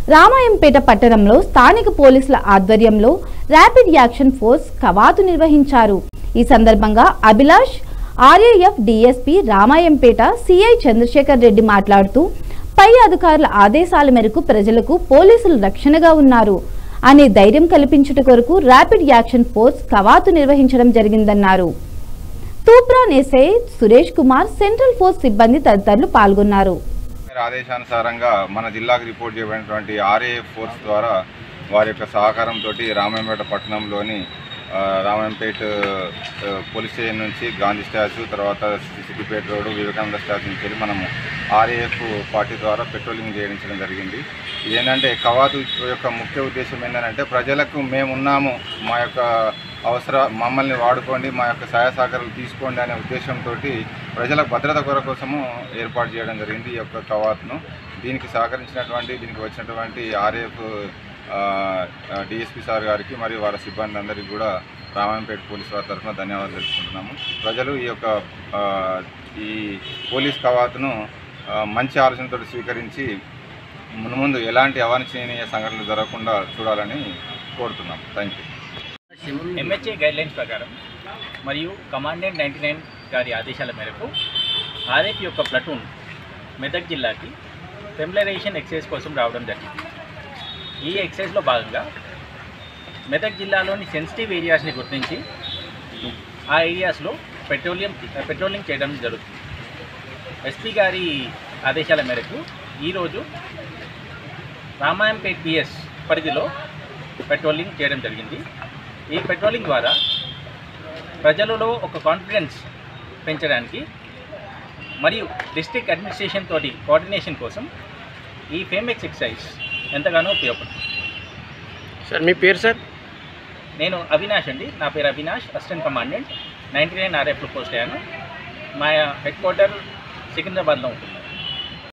రామాయంపేట పట్టణంలో స్థానిక పోలీసుల ఆధ్వర్యంలో ర్యాపిడ్ యాక్షన్ ఫోర్స్ కవాతు నిర్వహించారు ఈ సందర్భంగా Abhilash RAF DSP Ramayampet CI Chandrashekar Reddy మాట్లాడుతూ పై అధికారుల ఆదేశాల మేరకు ప్రజలకు పోలీసులు రక్షణగా ఉన్నారు అనే ధైర్యం కల్పించుట కొరకు ర్యాపిడ్ యాక్షన్ ఫోర్స్ కవాతు నిర్వహించడం జరిగిందన్నారు Toopran SI Suresh Kumar central force సిబ్బంది తదితరులు పాల్గొన్నారు మేర ఆదేశానుసారంగా మన జిల్లాకు రిపోర్ట్ చేయబడినటువంటి ఆర్ఏఎఫ్ ఫోర్స్ ద్వారా వారి యొక్క సహకారంతో రామాయంపేట పట్టణంలోని ఆ, రామాయంపేట ఆ, పోలీస్ స్టేషన్ నుంచి గాంధీ స్టాచ్యూ తర్వాత సిద్దిపేట రోడ్డు వివేకానంద స్టాచ్యూ నుంచి వెళ్ళి మనము ఆర్ఏఎఫ్ పార్టీ ద్వారా పెట్రోలింగ్ చేయించడం జరిగింది ఇదేంటంటే కవాతు యొక్క ముఖ్య ఉద్దేశం ఏంటంటే ప్రజలకు మేమున్నాము మా యొక్క అవసర మమ్మల్ని వాడుకోండి మా యొక్క సహాయ సహకారాలు తీసుకోండి అనే ఉద్దేశంతో ప్రజల భద్రత కోసము ఏర్పాటు చేయడం జరిగింది ఈ యొక్క కవాతును దీనికి సహకరించినటువంటి దీనికి వచ్చినటువంటి ఆర్ఏఎఫ్ డిఎస్పి సార్ గారికి మరియు వారి సిబ్బంది అందరికీ కూడా రామాయంపేట పోలీస్ వారి తరఫున ధన్యవాదాలు తెలుపుకుంటున్నాము ప్రజలు ఈ యొక్క ఆ, ఈ పోలీస్ కవాతును ఆ, మంచి ఆలోచనతో స్వీకరించి మున్ముందు ఎలాంటి అవాంఛనీయ సంఘటనలు జరగకుండా చూడాలని కోరుతున్నాం థ్యాంక్ యూ ఎంహెచ్ఏ గైడ్లైన్స్ ప్రకారం మరియు కమాండెంట్ నైంటీ నైన్ గారి ఆదేశాల మేరకు ఆర్ఎఫ్ యొక్క ప్లటూన్ మెదక్ జిల్లాకి ఫెమిలరైజేషన్ ఎక్సైజ్ కోసం రావడం జరిగింది ఈ ఎక్సైజ్లో భాగంగా మెదక్ జిల్లాలోని సెన్సిటివ్ ఏరియాస్ని గుర్తించి ఆ ఏరియాస్లో పెట్రోలియం పెట్రోలింగ్ చేయడం జరుగుతుంది ఎస్పీ గారి ఆదేశాల మేరకు ఈరోజు రామాయంపేట్ పిఎస్ పరిధిలో పెట్రోలింగ్ చేయడం జరిగింది ఈ పెట్రోలింగ్ ద్వారా ప్రజలలో ఒక కాన్ఫిడెన్స్ పెంచడానికి మరియు డిస్ట్రిక్ట్ అడ్మినిస్ట్రేషన్ తోటి కోఆర్డినేషన్ కోసం ఈ ఫేమెక్స్ ఎక్సైజ్ ఎంతగానో ఉపయోగపడుతుంది సార్ మీ పేరు సార్ నేను అవినాష్ అండి నా పేరు Avinash assistant commandant ninety nine ఆర్ఎఫ్లో పోస్ట్ అయ్యాను మా హెడ్ క్వార్టర్ సికింద్రాబాద్లో ఉంటుంది